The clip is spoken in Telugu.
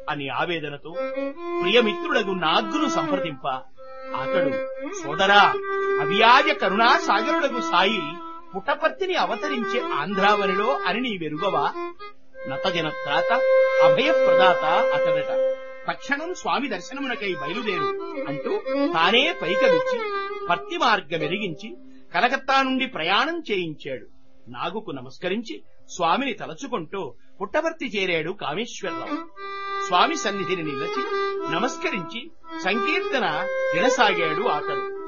అని ఆవేదనతో ప్రియమిత్రుడగు నాగ్గును సంప్రదింప అతడు సోదరా అవ్యాజ కరుణా సాగరుడగు సాయి పుటపర్తిని అవతరించే ఆంధ్రావనిలో అని నీ వెరుగవా నతజన త్రాత అభయప్రదాత అతడట తక్షణం స్వామి దర్శనమునకై బయలుదేరు అంటూ తానే పైకవిచ్చి పర్తి మార్గం ఎరిగించి కలకత్తా నుండి ప్రయాణం చేయించాడు నాగుకు నమస్కరించి స్వామిని తలచుకుంటూ పుట్టవర్తి చేరాడు కామేశ్వరరావు స్వామి సన్నిధిని నిలచి నమస్కరించి సంకీర్తన వినసాగాడు అతడు